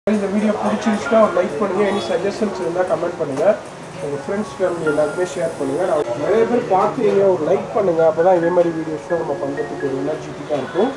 இந்த வீடியோ பிடிச்சிருச்சுன்னா ஒரு லைக் பண்ணுங்கள் எனி சஜஷன்ஸ் இருந்தால் கமெண்ட் பண்ணுங்கள் உங்கள் ஃப்ரெண்ட்ஸ் ஃபேமிலி எல்லாருக்குமே ஷேர் பண்ணுங்கள் நான் நிறைய பேர் பார்க்குறீங்க ஒரு லைக் பண்ணுங்கள் அப்போ தான் இதே மாதிரி வீடியோஸ்லாம் நம்ம பண்ணுறதுக்கு ஒரு எனர்ஜிட்டிக்காக இருக்கும்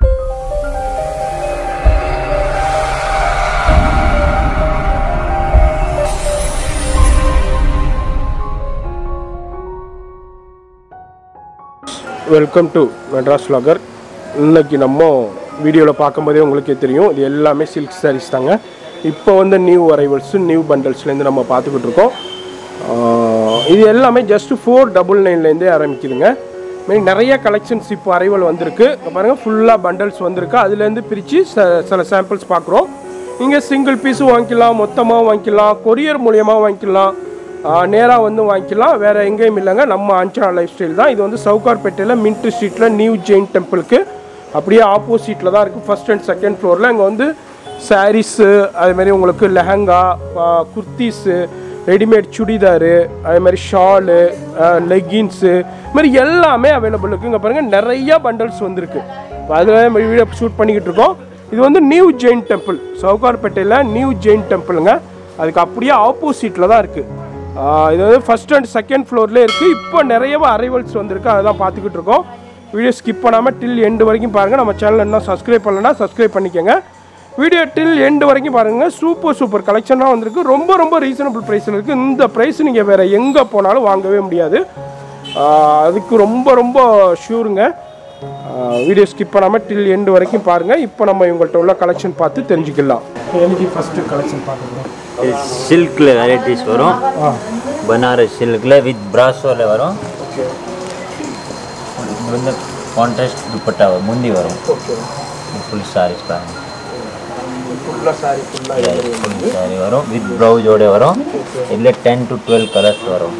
வெல்கம் டு மெட்ராஸ் லாகர் இன்னைக்கு நம்ம வீடியோவில் பார்க்கும்போதே உங்களுக்கே தெரியும் இது எல்லாமே சில்க் சாரீஸ் தாங்க இப்போ வந்து நியூ அரைவல்ஸு நியூ பண்டல்ஸ்லேருந்து நம்ம பார்த்துக்கிட்டு இருக்கோம் ஆஹ் இது எல்லாமே ஜஸ்ட் ஃபோர் டபுள் நைன்லேருந்தே ஆரம்பிக்குதுங்க மீன் நிறைய கலெக்ஷன்ஸ் இப்போ அரைவல் வந்திருக்கு இங்க பாருங்க ஃபுல்லாக பண்டல்ஸ் வந்திருக்கு அதுலேருந்து பிரித்து சில சாம்பிள்ஸ் பார்க்குறோம் நீங்கள் சிங்கிள் பீஸும் வாங்கிக்கலாம் மொத்தமாக வாங்கிக்கலாம் கொரியர் மூலியமாக வாங்கிக்கலாம் நேராக வந்து வாங்கிக்கலாம் வேறு எங்கேயும் இல்லைங்க நம்ம அஞ்சனா லைஃப் ஸ்டைல் தான் இது வந்து சவுகார்பேட்டையில் மின்ட் ஸ்ட்ரீட்டில் நியூ ஜெயின் டெம்பிளுக்கு அப்படியே ஆப்போசிட்டில் தான் இருக்குது ஃபர்ஸ்ட் அண்ட் செகண்ட் ஃப்ளோரில் இங்கே வந்து சாரீஸு அதுமாரி உங்களுக்கு லெஹங்கா குர்த்தீஸு ரெடிமேட் சுடிதாரு அதே மாதிரி ஷாலு லெகின்ஸு இது மாதிரி எல்லாமே அவைலபிள் இருக்குது இங்கே பாருங்கள் நிறைய பண்டல்ஸ் வந்திருக்கு இப்போ அதில் வீடியோ ஷூட் பண்ணிக்கிட்டு இருக்கோம் இது வந்து நியூ ஜெயின் டெம்பிள் சவுகார்பேட்டையில் நியூ ஜெயின் டெம்பிளுங்க அதுக்கு அப்படியே ஆப்போசிட்டில் தான் இருக்குது இது வந்து ஃபர்ஸ்ட் அண்ட் செகண்ட் ஃப்ளோர்லேயே இருக்குது இப்போ நிறைய அரைவல்ஸ் வந்திருக்கு அதை தான் பார்த்துக்கிட்டு இருக்கோம் வீடியோ ஸ்கிப் பண்ணாமல் டில் எண்டு வரைக்கும் பாருங்கள் நம்ம சேனல் இன்னும் சப்ஸ்கிரைப் பண்ணலன்னா சப்ஸ்கிரைப் பண்ணிக்கோங்க வீடியோ டில் எண்டு வரைக்கும் பாருங்கள் சூப்பர் சூப்பர் கலெக்ஷனாக வந்திருக்கு ரொம்ப ரொம்ப ரீசனபிள் ப்ரைஸில் இருக்குது இந்த ப்ரைஸ் நீங்கள் வேறு எங்கே போனாலும் வாங்கவே முடியாது ஆஹ் அதுக்கு ரொம்ப ரொம்ப ஷூருங்க வீடியோ ஸ்கிப் பண்ணாமல் டில் எண்டு வரைக்கும் பாருங்கள் இப்போ நம்ம இவங்கள்ட்ட உள்ள கலெக்ஷன் பார்த்து தெரிஞ்சுக்கலாம் எனக்கு ஃபஸ்ட்டு கலெக்ஷன் பார்க்குறோம் இது சில்கில் வெரைட்டிஸ் வரும் பனாரஸ் சில்கில் வித் ப்ராஸோவில் வரும் ஓகே இது வந்து கான்ட்ராஸ்ட் துப்பட்டா வரும், முந்தி வரும் ஓகே ஃபுல் சாரீஸ் பாருங்க ஃபுல்லாக சாரி ஃபுல்லாக ஃபுல் சாரி வரும் வித் ப்ளவுஸோட வரும் இதில் டென் டு டுவெல் கலர்ஸ் வரும்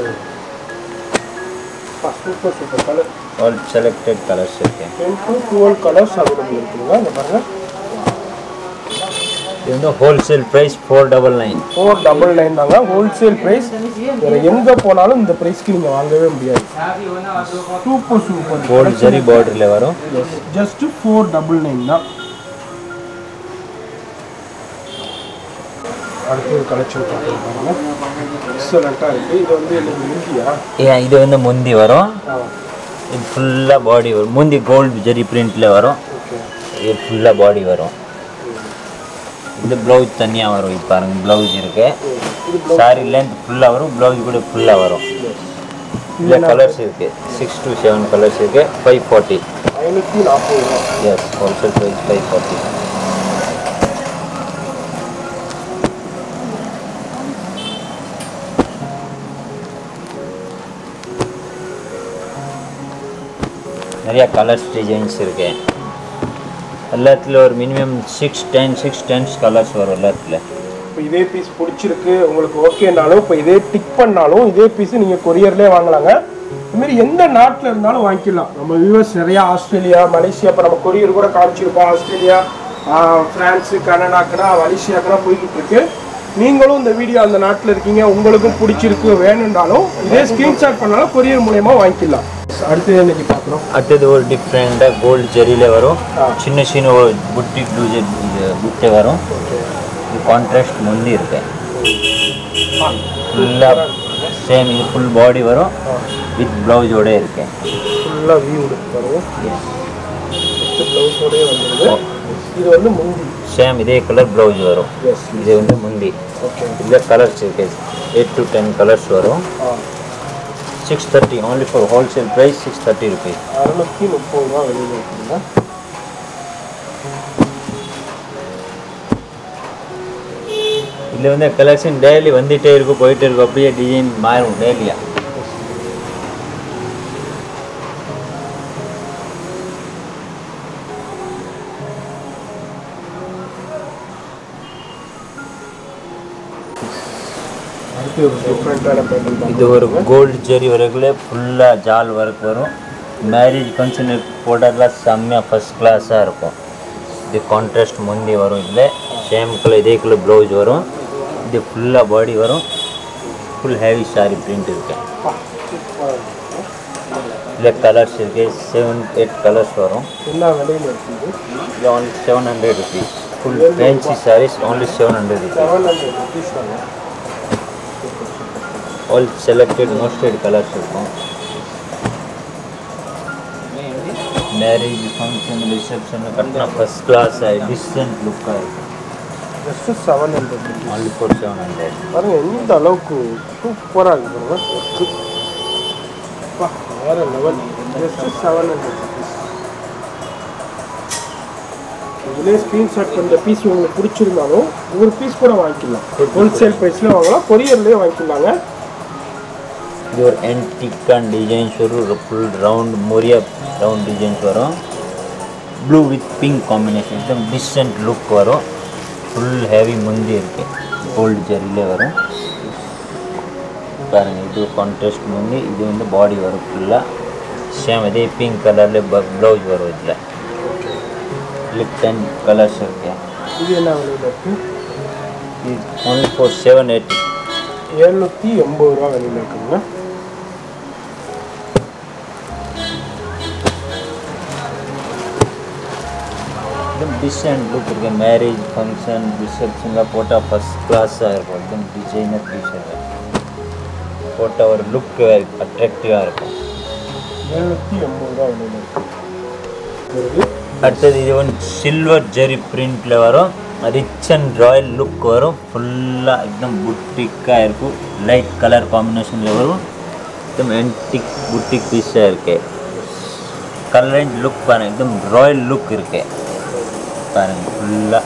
super super colour all selected colours இருக்கு ten to twelve colours available இருக்குங்க இந்த பாருங்க இது வந்து wholesale price four double nine four double nine தாங்க ஹோல்சேல் ப்ரைஸ் வேறு எங்கே போனாலும் இந்த ப்ரைஸ்க்கு நீங்கள் வாங்கவே முடியாது சூப்பர் சூப்பர் கோல்ட் ஜரி பார்டரில் வரும் ஜஸ்ட் ஃபோர் டபுள் நைன் தான் அடுத்து ஒரு கலெக்ஷன் பார்த்துருக்காங்க எக்ஸலண்ட்டாக இருக்குது இது வந்து எனக்கு இந்தியா ஏன் இது வந்து முந்தி வரும் ஆ இது ஃபுல்லாக பாடி வரும் முந்தி கோல்ட் ஜரி பிரிண்டில் வரும் ஓகே இது ஃபுல்லாக பாடி வரும் இது ப்ளவுஸ் தனியாக வரும் இப்போ பாருங்க ப்ளவுஸ் இருக்கு இது சாரி லென்த் ஃபுல்லாக வரும் ப்ளவுஸ் கூட ஃபுல்லாக வரும் இதில் கலர்ஸ் இருக்கு சிக்ஸ் டு செவன் கலர்ஸ் இருக்கு ஃபைவ் ஃபார்ட்டி ஐநூற்றி நாற்பது ரூபா எஸ் ஹோல்சேல் ப்ரைஸ் ஃபைவ் ஃபார்ட்டி நிறைய கலர்ஸ் டிசைன்ஸ் இருக்கு எல்லாத்துல ஒரு minimum six ten six tens colours வரும் எல்லாத்துல இப்போ இதே பீஸ் பிடிச்சிருக்கு உங்களுக்கு ஓகேனாலும் இப்போ இதே டிக் பண்ணாலும் இதே பீஸ் நீங்கள் கொரியர்லேயே வாங்கலாங்க இதுமாரி எந்த நாட்டில் இருந்தாலும் வாங்கிக்கலாம் நம்ம வியூவர்ஸ் நிறையா ஆஸ்திரேலியா மலேசியா இப்போ நம்ம கொரியர் கூட காமிச்சிருப்போம் ஆஸ்திரேலியா ஆஹ், பிரான்ஸு கனடாக்குனா மலேசியாக்குனா போய்கிட்டு இருக்கு நீங்களும் இந்த வீடியோ அந்த நாட்டில் இருக்கீங்க உங்களுக்கும் பிடிச்சிருக்கு வேணும்னாலும் இதே ஸ்க்ரீன்ஷாட் பண்ணாலும் கொரியர் மூலயமா வாங்கிக்கலாம் அடுத்து இன்னைக்கு பார்க்குறோம் அடுத்தது ஒரு டிஃப்ரெண்ட்டாக கோல்டு ஜெரியில் வரும் சின்ன சின்ன ஒரு புட்டி ப்ளூ புட்டை வரும் இது கான்ட்ராஸ்ட் முந்தி இருக்கு ஃபுல்லாக சேம் இது ஃபுல் பாடி வரும் வித் ப்ளவுஸோட இருக்கு ஃபுல்லாக வியூ பாருங்க ப்ளவுஸோடய வந்துடுது இது வந்து முந்தி சேம் இதே கலர் ப்ளவுஸ் வரும் எஸ் இது வந்து முந்தி ஓகே இதில் கலர்ஸ் இருக்கு எயிட் டு டென் கலர்ஸ் வரும் ஆ six thirty only for wholesale price six thirty rupees அறுநூத்தி முப்பது ரூபா வெளியில் இருக்குங்க இதில் வந்து கலெக்ஷன் டெய்லி வந்துகிட்டே இருக்கும் போயிட்டே இருக்கும் அப்படியே டிசைன் மாறும் டெய்லியா அடுத்து ஒரு டிஃப்ரெண்ட்டான பேட்டர்ன் இது ஒரு கோல்டு ஜெரி ஒர்க்கில் ஃபுல்லாக ஜால் ஒர்க் வரும் மேரேஜ் ஃபங்க்ஷன் போட்டதெல்லாம் செம்மையாக ஃபஸ்ட் கிளாஸாக இருக்கும் இது கான்ட்ராஸ்ட் முந்தி வரும் இதில் சேம் கலர் இதே கலர் ப்ளவுஸ் வரும் இது ஃபுல்லாக பாடி வரும் ஃபுல் ஹேவி சாரி பிரிண்ட் இருக்கு இதில் கலர்ஸ் இருக்கு செவன் எயிட் கலர்ஸ் வரும் என்ன விலையில் இருக்குது இது one seven hundred rupees full fancy saris only seven hundred seven hundred rupees தாங்க ஆல் செலக்டட் மோஸ்டட் கலர்ஸ் இருக்கும் மேரேஜ் ஃபங்க்ஷன் ரிசப்ஷன் கட்டினா ஃபஸ்ட் கிளாஸ் டிஸ்டன்ட் லுக்காக இருக்கும் just seven hundred rupees only four seven hundred பாருங்க எந்த அளவுக்கு சூப்பராக இருக்கு பாருங்க ஒர்க்கு அப்பா, வேற level just seven hundred rupees இதுலேயே ஸ்க்ரீன்ஷாட் பண்ணுற பீஸ் உங்களுக்கு பிடிச்சிருந்தாலும் ஒரு பீஸ் கூட வாங்கிக்கலாம் ஹோல்சேல் ப்ரைஸில் வாங்கலாம் கொரியர்லேயே வாங்கிக்கலாங்க இது ஒரு என்டிக்கான் டிசைன்ஸ் வரும் ஃபுல் ரவுண்ட் மொரியா ரவுண்ட் டிசைன்ஸ் வரும் ப்ளூ வித் பிங்க் காம்பினேஷன் एकदम டிஸ்டன்ட் லுக் வரும் ஃபுல் ஹெவி முந்தி இருக்கு கோல்டு ஜெரிலே வரும் பாருங்க இது கான்ட்ராஸ்ட் முந்தி இது வந்து பாடி வரும் ஃபுல்லாக சேம் இதே பிங்க் கலரில் ப்ளவுஸ் வரும் இதில் லிப் டென் கலர்ஸ் இருக்கு இது என்ன விலையில் இருக்குது இது ஒன்லி ஃபோர் செவன் எயிட்டி எழுநூற்றி எண்பது ரூபா விலையில் இருக்குங்க एकदम डिसेंट लुक இருக்கு மேரேஜ் ஃபங்க்ஷன் ரிசப்ஷனில் போட்டால் ஃபஸ்ட் கிளாஸாக இருக்கும் एकदम டிசைனர் டிஷர்ட் போட்டால் ஒரு லுக் அட்ராக்டிவாக இருக்கும் எழுநூற்றி எண்பது ரூபா விலையில் இருக்குது அடுத்தது இது வந்து சில்வர் ஜெரி பிரிண்டில் வரும் ரிச் அண்ட் ராயல் லுக் வரும் ஃபுல்லாக एकदम புட்டிக்காக இருக்கும் லைட் கலர் காம்பினேஷனில் வரும் एकदम என்டிக் புட்டிக் பீஸாக இருக்கு கலர் அண்ட் லுக் பாருங்க एकदम ராயல் லுக் இருக்கு பாருங்க ஃபுல்லாக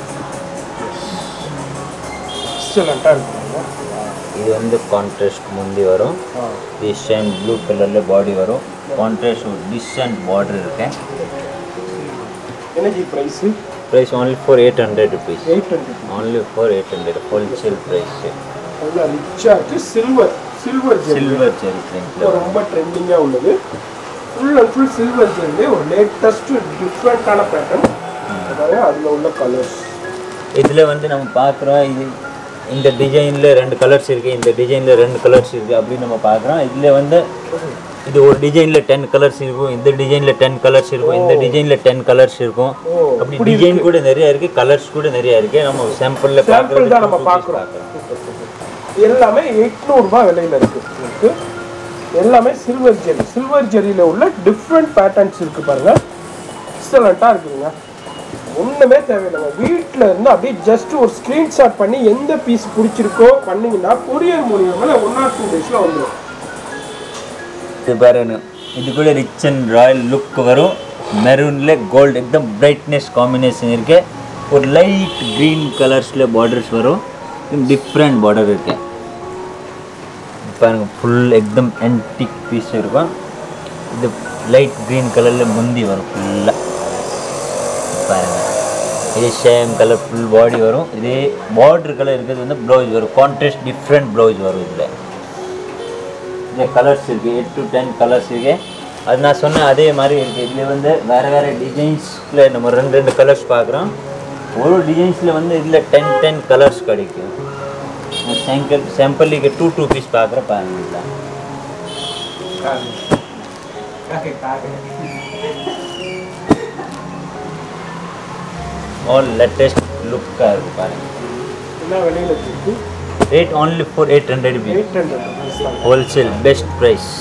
எக்ஸலண்ட்டாக இருக்குங்க இது வந்து கான்ட்ராஸ்ட் முந்தி வரும் ஆ இது சேம் ப்ளூ கலரில் பாடி வரும் கான்ட்ராஸ்ட் ஒரு டிஸ்டன்ட் பார்டர் இருக்கேன் energy price price only for eight hundred rupees eight hundred only for eight hundred wholesale price நல்லா ரிச்சாக இருக்குது silver silver gel silver zari பிரிண்ட்ல ரொம்ப ட்ரெண்டிங்காக உள்ளது ஃபுல் அண்ட் ஃபுல் சில்வர் ஜெல்லே ஒரு லேட்டஸ்ட் டிஃப்ரெண்ட்டான பேட்டர்ன் அதாவது அதில் உள்ள கலர்ஸ் இதில் வந்து நம்ம பார்க்குறோம் இது இந்த டிசைனில் ரெண்டு கலர்ஸ் இருக்குது இந்த டிசைனில் ரெண்டு கலர்ஸ் இருக்குது அப்படின்னு நம்ம பார்க்குறோம் இதில் வந்து இது ஒரு டிசைனில் டென் கலர்ஸ் இருக்கும் இந்த டிசைனில் டென் கலர்ஸ் இருக்கும் இந்த டிசைனில் டென் கலர்ஸ் இருக்கும் ஓ அப்படி டிசைன் கூட நிறைய இருக்குது கலர்ஸ் கூட நிறைய இருக்குது நம்ம சாம்பிளில் சாம்பிள் தான் நம்ம பார்க்குறோம் எல்லாமே எட்நூறுபா விலையில் இருக்குது உங்களுக்கு எல்லாமே சில்வர் ஜெரி சில்வர் ஜெரியில் உள்ள டிஃப்ரெண்ட் பேட்டர்ன்ஸ் இருக்குது பாருங்க எக்ஸலண்ட்டாக இருக்குதுங்க ஒன்றுமே தேவையில்லைங்க வீட்டில் இருந்து அப்படியே ஜஸ்ட் ஒரு ஸ்க்ரீன்ஷாட் பண்ணி எந்த பீஸ் பிடிச்சிருக்கோ பண்ணீங்கன்னா கொரியர் மூலியமாக ஒன் ஆர் டூ டேஸில் வந்துடும் இது பாருங்க இது கூட ரிச் அண்ட் ராயல் லுக் வரும் மெரூன்ல கோல்டு एकदम பிரைட்னஸ் காம்பினேஷன் இருக்கு ஒரு லைட் green கலர்ஸ்ல பார்டர்ஸ் வரும் டிஃப்ரெண்ட் பார்டர் இருக்கு பாருங்க ஃபுல் एकदम antique பீஸ் இருக்கும் இது லைட் green கலர்ல முந்தி வரும் ஃபுல்லாக பாருங்க இது சேம் கலர் ஃபுல் பாடி வரும் இதே பார்டர் கலர் இருக்கிறது வந்து ப்ளவுஸ் வரும் கான்ட்ராஸ்ட் டிஃப்ரெண்ட் ப்ளவுஸ் வரும் இதில் இந்த கலர்ஸ் இருக்குது எயிட் டு டென் கலர்ஸ் இருக்கு அது நான் சொன்ன அதே மாதிரி இருக்குது இதில் வந்து வேறு வேறு டிசைன்ஸில் நம்ம ரெண்டு ரெண்டு கலர்ஸ் பார்க்குறோம் ஒரு டிசைன்ஸில் வந்து இதில் டென் டென் கலர்ஸ் கிடைக்கும் சாம்பிள் சாம்பிளுக்கு டூ டூ பீஸ் பார்க்குற பாருங்க ஆல் லேட்டஸ்ட் லுக்காக இருக்குது பாருங்க என்ன விலையில் இருக்குது rate only for eight hundred பி எயிட் ஹண்ட்ரட் ருபீஸ் தான் ஹோல்சேல் பெஸ்ட் ப்ரைஸ்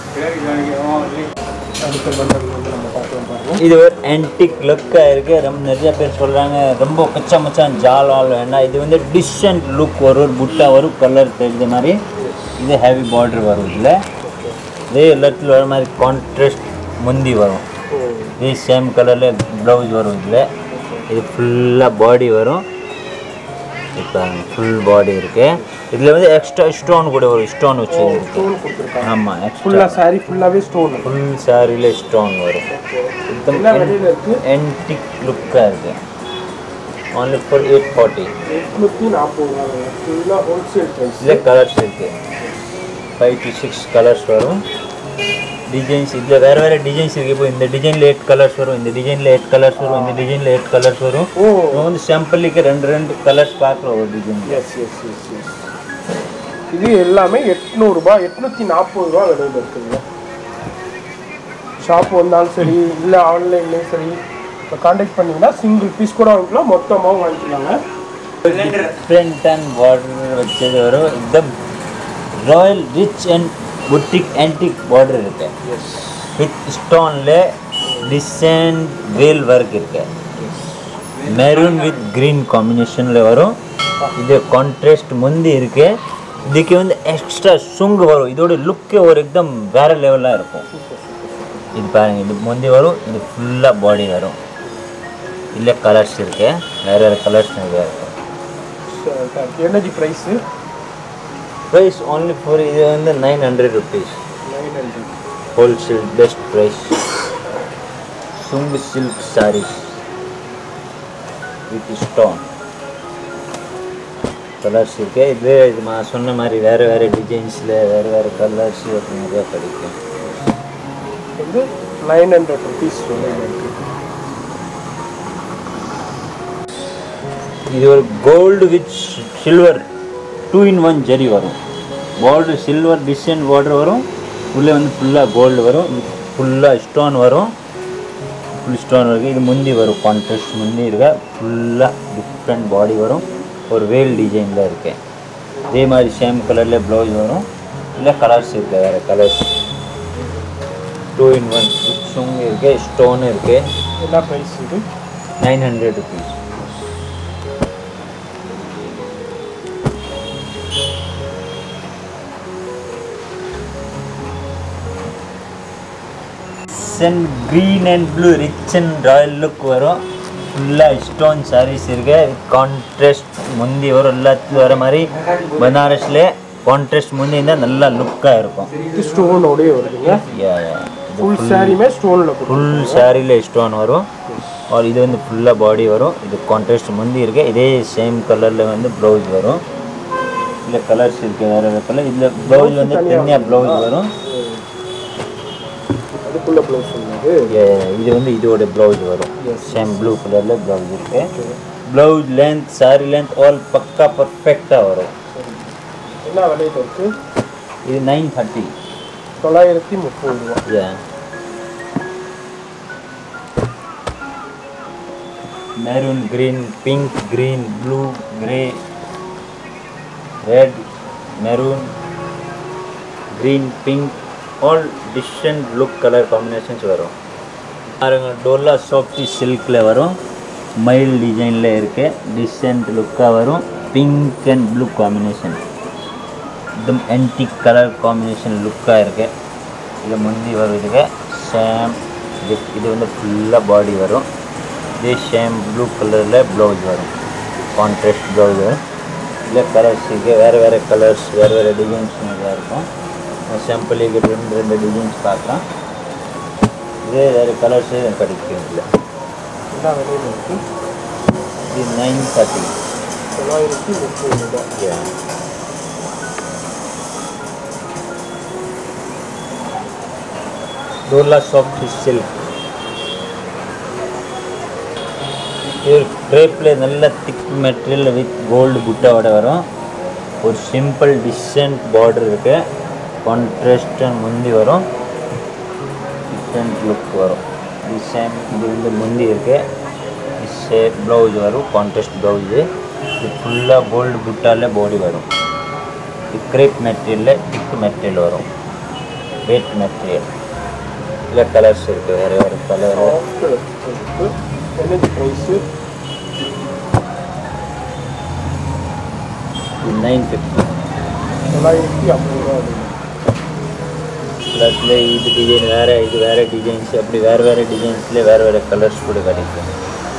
அடுத்த பண்டல் வந்து நம்ம பார்க்கலாம் பாருங்க இது ஒரு ஆன்டிக் லுக்காக இருக்குது ரொம்ப நிறைய பேர் சொல்கிறாங்க ரொம்ப கச்சா மச்சான் ஜால் ஆல் வேண்டாம் இது வந்து டிஸ்டன்ட் லுக் வரும் ஒரு புட்டா வரும் கலர் தெரிஞ்ச மாதிரி இது ஹெவி பார்டர் வரும் இதில் இதே எல்லாத்துல வர மாதிரி கான்ட்ராஸ்ட் முந்தி வரும் இதே சேம் கலரில் ப்ளவுஸ் வரும் இதில் இது ஃபுல்லாக பாடி வரும் இப்போ ஃபுல் பாடி இருக்கு இதில் வந்து எக்ஸ்ட்ரா ஸ்டோன் கூட வரும் ஸ்டோன் வச்சு ஸ்டோன் கொடுத்துருக்காங்க ஆமாம் எக்ஸ்ட்ரா ஃபுல்லாக சாரி ஃபுல்லாகவே ஸ்டோன் ஃபுல் சாரியில் ஸ்டோன் வரும் என்ன விலையில் இருக்குது என்டிக் லுக்காக இருக்கு only ஃபார் எயிட் ஃபார்ட்டி எட்நூற்றி நாற்பது ரூபா ஃபுல்லாக ஹோல்சேல் ப்ரைஸ் இதில் கலர்ஸ் இருக்கு ஃபைவ் டு சிக்ஸ் கலர்ஸ் வரும் டிசைன்ஸ் இதில் வேறு வேறு டிசைன்ஸ் இருக்குது இப்போ இந்த டிசைனில் எயிட் கலர்ஸ் வரும் இந்த டிசைனில் எயிட் கலர்ஸ் வரும் இந்த டிசைனில் எயிட் கலர்ஸ் வரும் ஓ நம்ம வந்து சாம்பிளுக்கு ரெண்டு ரெண்டு கலர்ஸ் பார்க்குறோம் ஒரு design yes yes yes yes இது எல்லாமே எட்நூறுபா எட்நூற்றி நாற்பது ரூபா விலையில் இருக்குதுங்க ஷாப் வந்தாலும் சரி இல்லை ஆன்லைன்லேயும் சரி இப்போ காண்டாக்ட் பண்ணிங்கன்னா சிங்கிள் பீஸ் கூட வாங்கிக்கலாம் மொத்தமாகவும் வாங்கிக்கலாங்க டிஃப்ரெண்ட் அண்ட் பார்டர் வச்சது வரும் एकदम ராயல் ரிச் அண்ட் புட்டிக் ஆன்டிக் பார்டர் இருக்கு எஸ் வித் ஸ்டோன்ல டிசைன் வேல் ஒர்க் இருக்கு மெரூன் வித் கிரீன் காம்பினேஷனில் வரும் இது கான்ட்ராஸ்ட் முந்தி இருக்கு இதுக்கு வந்து எக்ஸ்ட்ரா சுங்கு வரும் இதோட லுக்கே ஒரு எக்தம் வேற லெவலாக இருக்கும் இது பாருங்க இது முந்தி வரும் இது ஃபுல்லாக பாடி வரும் இல்லை கலர்ஸ் இருக்கு வேற வேறு கலர்ஸ் நிறையா இருக்கும் என்னது ப்ரைஸு ப்ரைஸ் only ஃபார் இது வந்து nine hundred rupees nine hundred wholesale best price சுங்கு silk sarees with stone colours இருக்கு இது இது நான் சொன்ன மாதிரி வேறு வேறு டிசைன்ஸில் வேறு வேறு கலர்ஸ் அப்படி நிறையா கிடைக்கும் வந்து நைன் ஹண்ட்ரட் ருபீஸ் இது ஒரு gold with silver two in one zari வரும் பார்டர் சில்வர் டிசைன் பார்டர் வரும் உள்ளே வந்து ஃபுல்லாக கோல்டு வரும் ஃபுல்லாக ஸ்டோன் வரும் ஃபுல் ஸ்டோன் இருக்குது இது முந்தி வரும் கான்ட்ராஸ்ட் முந்தி இருக்க ஃபுல்லாக டிஃப்ரெண்ட் பாடி வரும் ஒரு வேல் டிசைனில் இருக்கு இதே மாதிரி சேம் கலரில் ப்ளவுஸ் வரும் இல்லை கலர்ஸ் இருக்குது வேறு கலர்ஸ் டூ இன் ஒன் விட்ஸும் இருக்குது ஸ்டோன் இருக்குது என்ன ப்ரைஸ் இது நைன் ஹண்ட்ரட் ருபீஸ் சென் green and blue rich and royal look வரும் ஃபுல்லாக ஸ்டோன் சாரீஸ் இருக்கு கான்ட்ராஸ்ட் முந்தி வரும் எல்லாத்துலையும் வர மாதிரி பனாரஸில் கான்ட்ராஸ்ட் முந்தி இருந்தால் நல்லா லுக்காக இருக்கும் இது ஸ்டோனோடய வருதுங்க Yeah, yeah. இது ஃபுல் சாரியுமே ஸ்டோனில் ஃபுல் சாரியில் ஸ்டோன் வரும் और இது வந்து ஃபுல்லாக பாடி வரும் இது கான்ட்ராஸ்ட் முந்தி இருக்கு இதே சேம் கலரில் வந்து ப்ளவுஸ் வரும் இல்லை கலர்ஸ் இருக்கு வேறு வேறு கலர் இதில் ப்ளவுஸ் வந்து தனியாக ப்ளவுஸ் வரும் அதுக்குள்ள ப்ளவுஸ் சொன்னது Yeah, இது வந்து இதோட ப்ளவுஸ் வரும் சேம் ப்ளூ கலரில் ப்ளவுஸ் இருக்கு blouse length sari length all பக்கா பர்ஃபெக்டாக வரும் என்ன விலையில் இருக்குது இது நைன் தேர்ட்டி தொள்ளாயிரத்தி முப்பது ரூபா Yeah. Maroon, green, pink, green, blue, grey, red, maroon, green, pink, all different look color combinations வரும் பாருங்க டோலா சாஃப்டி சில்கில் வரும் மைல் டிசைனில் இருக்கு டிசென்ட் லுக்காக வரும் பிங்க் அண்ட் ப்ளூ காம்பினேஷன் एकदम एंटीक கலர் காம்பினேஷன் லுக்காக இருக்கு இதில் முந்தி வரும் இதுக்கு சேம் இது இது வந்து ஃபுல்லாக பாடி வரும் இதே சேம் ப்ளூ கலரில் ப்ளவுஸ் வரும் கான்ட்ராஸ்ட் ப்ளவுஸ் வரும் இதில் கலர்ஸ் இருக்கு வேறு வேறு கலர்ஸ் வேறு வேறு டிசைன்ஸ் நிறையா இருக்கும் சாம்பிள் ரெண்டு ரெண்டு டிசைன்ஸ் பார்க்கலாம் இதே வேறு கலர்ஸே கிடைக்கும் இதில் என்ன விலையில் இருக்குது இது நைன் தேர்ட்டி தொள்ளாயிரத்தி முப்பது ரூபா டோலா சாஃப்ட் சில்க் இது ட்ரேப்பில் நல்ல திக் மெட்டீரியல் வித் கோல்டு புட்டாவோட வரும் ஒரு சிம்பிள் டிசென்ட் பார்டர் இருக்கு கான்ட்ராஸ்ட் முந்தி வரும் டிசென்ட் லுக் வரும் டிசைன் இது வந்து முந்தி இருக்கு ஷேப் ப்ளவுஸ் வரும் கான்ட்ராஸ்ட் ப்ளவுஸு இது ஃபுல்லாக கோல்டு புட்டால பாடி வரும் இது கிரேப் மெட்டீரியலில் திக் மெட்டீரியல் வரும் வெயிட் மெட்டீரியல் இல்லை கலர்ஸ் இருக்குது வேறு வேறு கலர் சாஃப்ட் இருக்குது என்னது ப்ரைஸு நைன் ஃபிஃப்டி தொள்ளாயிரத்தி ஐம்பது ரூபா வருது ப்ளஸில் இது டிசைன் வேறு இது வேறு டிசைன்ஸ் அப்படி வேறு வேறு டிசைன்ஸ்லேயே வேறு வேறு கலர்ஸ் கூட கிடைக்கும்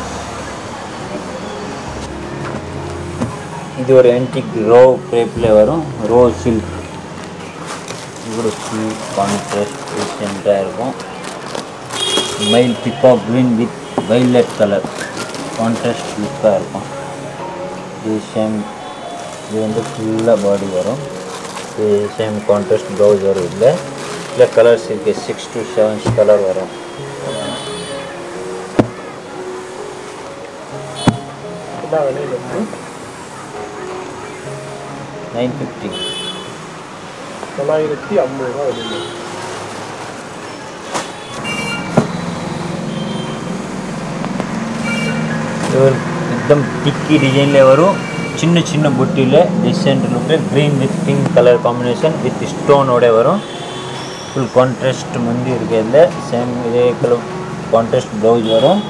இது ஒரு ஆன்டிக் ரோ க்ரேப்பில் வரும் ரோ சில்க் இது ஃபுல் கான்ட்ராஸ்ட் ரீசெண்டாக இருக்கும் மைல் peacock green with violet colour contrast லுக்காக இருக்கும் இது சேம் இது வந்து ஃபுல்லாக பாடி வரும் இது சேம் கான்ட்ராஸ்ட் ப்ளவுஸ் வரும் இதில் இல்லை கலர்ஸ் இருக்குது சிக்ஸ் டு செவன்ஸ் கலர் வரும் என்ன விலையில் இருக்குது நைன் ஃபிஃப்டி தொள்ளாயிரத்தி ஐம்பது ரூபா வருது இது ஒரு एकदम டிக்கி டிசைனில் வரும் சின்ன சின்ன புட்டியில் டிசென்ட் லுக்கில் green with pink colour combination with ஸ்டோனோட வரும் ஃபுல் கான்ட்ராஸ்ட் முந்தி இருக்கிறதுல சேம் இதே கலர் கான்ட்ராஸ்ட் ப்ளவுஸ் வரும்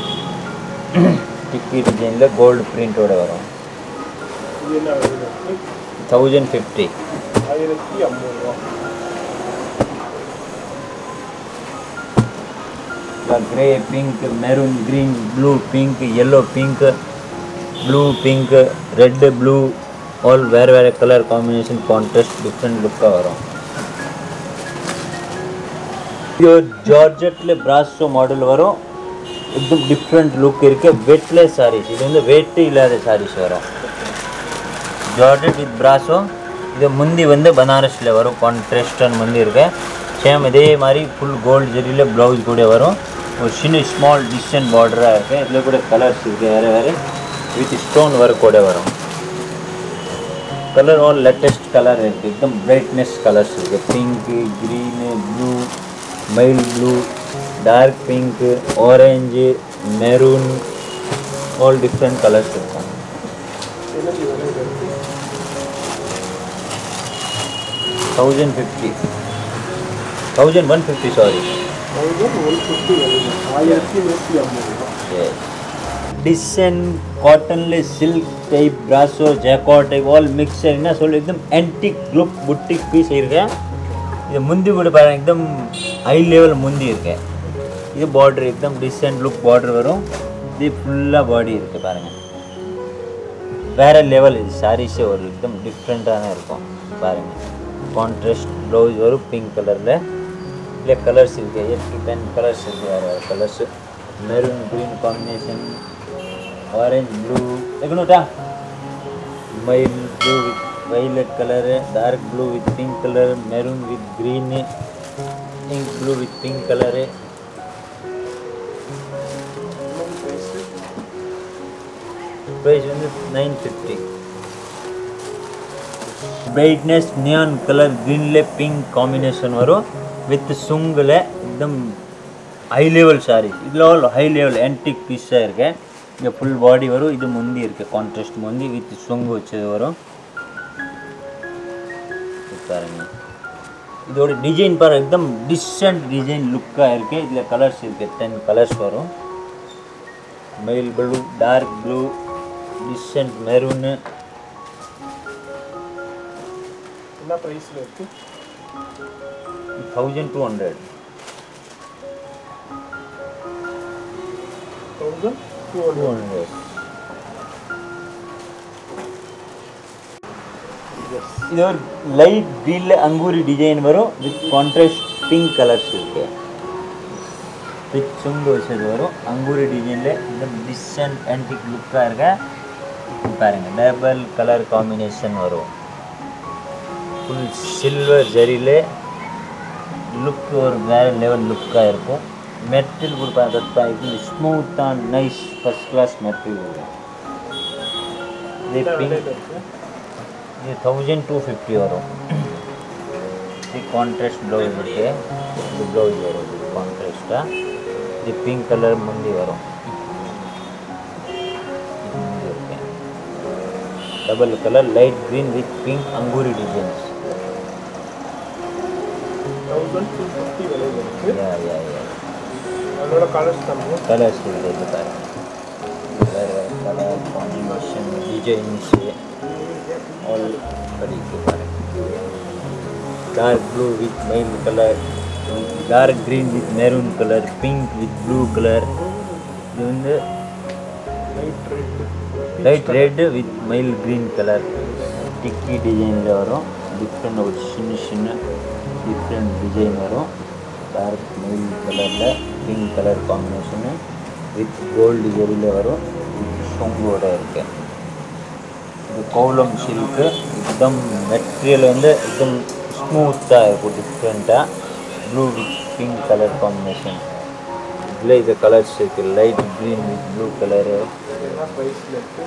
டிக்கி டிசைனில் கோல்டு பிரிண்டோட வரும் இது என்ன விலை இருக்கு தௌசண்ட் ஃபிஃப்டி ஆயிரத்தி ஐம்பது ரூபா grey pink maroon green blue pink yellow pink blue pink red blue all வேறு வேறு கலர் காம்பினேஷன் கான்ட்ராஸ்ட் டிஃப்ரெண்ட் லுக்காக வரும் இது ஒரு ஜார்ஜெட்டில் பிராஸோ மாடல் வரும் एकदम டிஃப்ரெண்ட் லுக் இருக்கு வெட்லெஸ் சாரீஸ் இது வந்து வெட்டு இல்லாத சாரீஸ் வரும் ஜார்ஜெட் வித் பிராஸோ இது முந்தி வந்து பனாரஸில் வரும் கான்ட்ராஸ்டன் முந்தி இருக்கு சேம் இதே மாதிரி ஃபுல் கோல்டு ஜெரியில் ப்ளவுஸ் கூட வரும் ஒரு சின்ன ஸ்மால் டிஸ்டன்ட் பார்டராக இருக்குது இதில் கூட கலர்ஸ் இருக்குது வேறு வேறு வித் ஸ்டோன் ஒர்க் கூட வரும் கலர் ஆல் லேட்டஸ்ட் கலர் இருக்குது एकदम பிரைட்னஸ் கலர்ஸ் இருக்குது பிங்க்கு க்ரீனு ப்ளூ மைல் blue dark pink orange maroon all different colours இருக்கும் என்னது விலை இருக்கு thousand fifty thousand one fifty sorry thousand one fifty விலை ஆயிரத்தி நூற்றி ஐம்பது ரூபா டிசன் காட்டன்ல silk type brasso jacquard type all mix என்ன சொல்லி एकदम एंटीक लुक बुटीक பீஸ் இருக்கு இது முந்தி கூட பாருங்க एकदम ஹை லெவல் முந்தி இருக்கு இது பார்டர் एकदम டிசென்ட் லுக் பார்டர் வரும் இது ஃபுல்லாக பாடி இருக்கு பாருங்க வேற லெவல் இது சாரீஸே ஒரு एकदम டிஃப்ரெண்ட்டான இருக்கும் பாருங்க கான்ட்ராஸ்ட் ப்ளவுஸ் வரும் பிங்க் கலரில் இல்லை கலர்ஸ் இருக்கு எயிட் டு டென் கலர்ஸ் இருக்கு வேறு வேறு colours maroon green combination orange blue எக்கணுட்டா மைல் blue with violet colour dark blue with pink colour maroon with green pink blue with pink colour price வந்து nine fifty brightness neon colour க்ரீனில் pink combination வரும் with சுங்கில் एकदम high level saris இதில் all high level antique பீஸாக இருக்கு இங்கே full body வரும் இது முந்தி இருக்கு கான்ட்ராஸ்ட் முந்தி வித் சுங்கு வச்சது வரும் இது பாருங்க இதோட டிசைன் பாருங்க एकदम டிஸ்டன்ட் டிசைன் லுக்காக இருக்குது இதில் கலர்ஸ் இருக்குது டென் கலர்ஸ் வரும் மெயில் ப்ளூ டார்க் ப்ளூ டிஸ்டன்ட் மெரூனு என்ன ப்ரைஸில் இருக்கு thousand two hundred thousand two two hundred hundred இது ஒரு லைட் க்ரீனில் அங்கூரி டிசைன் வரும் வித் கான்ட்ராஸ்ட் பிங்க் கலர்ஸ் இருக்கு வித் சுங்கு வச்சது வரும் அங்கூரி டிசைனில் இந்த டிசன்ட் ஆன்டிக் லுக்காக இருக்க இது பாருங்க டபுள் கலர் காம்பினேஷன் வரும் ஃபுல் சில்வர் ஜரியில் லுக் ஒரு வேறு லெவல் லுக்காக இருக்கும் மெட்டல் கூட பார்த்தா இது ஸ்மூத்தான் நைஸ் ஃபஸ்ட் கிளாஸ் மெட்டல் வரும் இது பிங்க் இது தௌசண்ட் டூ ஃபிஃப்டி வரும் இது கான்ட்ராஸ்ட் ப்ளவுஸ் இருக்கு இது ப்ளவுஸ் வரும் இது கான்ட்ராஸ்ட்டாக இது பிங்க் கலர் முந்தி வரும் இது முந்தி இருக்கு double colour light green with pink அங்கூரி டிசைன்ஸ் தௌசண்ட் டூ ஃபிஃப்டி விலை இருக்கு யா யா யா அதோட கலர்ஸ் தம்பி கலர்ஸ் இருக்குது இது பாருங்க வேறு வேறு கலர் காம்பினேஷன் டிசைன்ஸு ஆல் படிக்கு பாருங்க டார்க் ப்ளூ வித் மெயில் colour dark green with maroon colour pink with blue colour இது வந்து light red light red with மைல் க்ரீன் கலர் டிக்கி டிசைனில் வரும் டிஃப்ரெண்ட் ஒரு சின்ன சின்ன டிஃப்ரெண்ட் டிசைன் வரும் டார்க் மெயில் கலரில் பிங்க் கலர் காம்பினேஷனு வித் கோல்டு ஜெரியில் வரும் வித் சொங்கோட இருக்கு இது கோலம் சில்க்கு एकदम மெட்டீரியல் வந்து एकदम ஸ்மூத்தாக இருக்கும் டிஃப்ரெண்ட்டாக blue with pink colour combination இதில் இது கலர்ஸ் இருக்குது light green with blue colour என்ன ப்ரைஸில் இருக்கு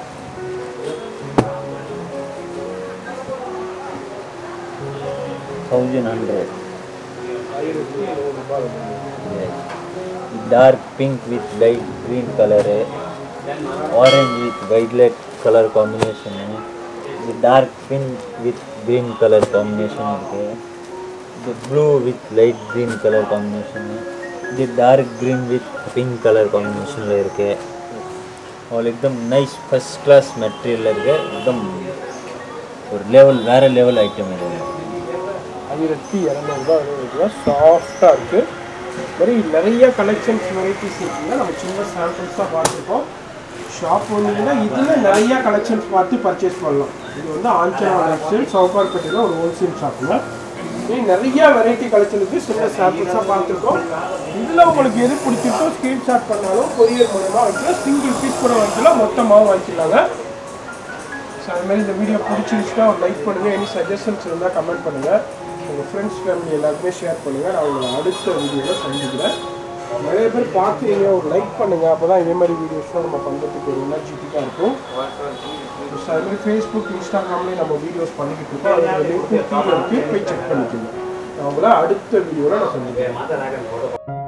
தௌசண்ட் ஹண்ட்ரட் ஆயிரத்தி இருபது ரூபாய் வருது. Dark pink with light green colour orange with violet colour combination இது dark pink with green colour combination இருக்குது இது blue with light green colour combination இது dark green with pink colour காம்பினேஷனில் இருக்குது और एकदम नाइस फर्स्ट क्लास मटेरियल है एकदम ஒரு லெவல் வேற லெவல் ஐட்டம் இது ஆயிரத்தி இரநூறுபா ரூபா சாஃப்டாக இருக்குது மாதிரி நிறைய கலெக்ஷன்ஸ் வெரைட்டிஸ் இருக்குங்க நம்ம சின்ன சாம்பிள்ஸாக பார்த்துருக்கோம் ஷாப் வந்தீங்கன்னா இதில் நிறைய கலெக்ஷன்ஸ் பார்த்து பர்ச்சேஸ் பண்ணலாம் இது வந்து ஆஞ்சனா ஹோல்சேல் சவுகார்பேட்டையில் ஒரு ஹோல்சேல் ஷாப்புங்க இது நிறைய வெரைட்டி கலெக்ஷன் இருக்குது சின்ன சாம்பிள்ஸாக பார்த்துருக்கோம் இதில் உங்களுக்கு எது பிடிச்சிருக்கோ ஸ்க்ரீன்ஷாட் பண்ணாலும் கொரியர் மூலமாக வாங்கிக்கலாம் சிங்கிள் பீஸ் கூட வாங்கிக்கலாம் மொத்தமாக வாங்கிக்கலாங்க ஸோ அது மாதிரி இந்த வீடியோ பிடிச்சிருச்சுன்னா ஒரு லைக் பண்ணுங்கள் எனி சஜஷன்ஸ் இருந்தால் கமெண்ட் பண்ணுங்கள் உங்கள் ஃப்ரெண்ட்ஸ் ஃபேமிலி எல்லாருக்குமே ஷேர் பண்ணுங்கள் நான் உங்களை அடுத்த வீடியோவில் சந்திக்கிறேன் நிறைய பேர் பார்க்குறீங்க ஒரு லைக் பண்ணுங்கள் அப்போ தான் இதே மாதிரி வீடியோஸ்லாம் நம்ம பண்ணுறதுக்கு ஒரு எனர்ஜெட்டிக்காக இருக்கும் ஸோ அது மாதிரி ஃபேஸ்புக் இன்ஸ்டாகிராம்லேயும் நம்ம வீடியோஸ் பண்ணிக்கிட்டு இருக்கோம் அதோட லிங்க் கீழே இருக்குது போய் செக் பண்ணிக்கோங்க நான் உங்களை அடுத்த வீடியோவில் நான் சந்திக்கிறேன்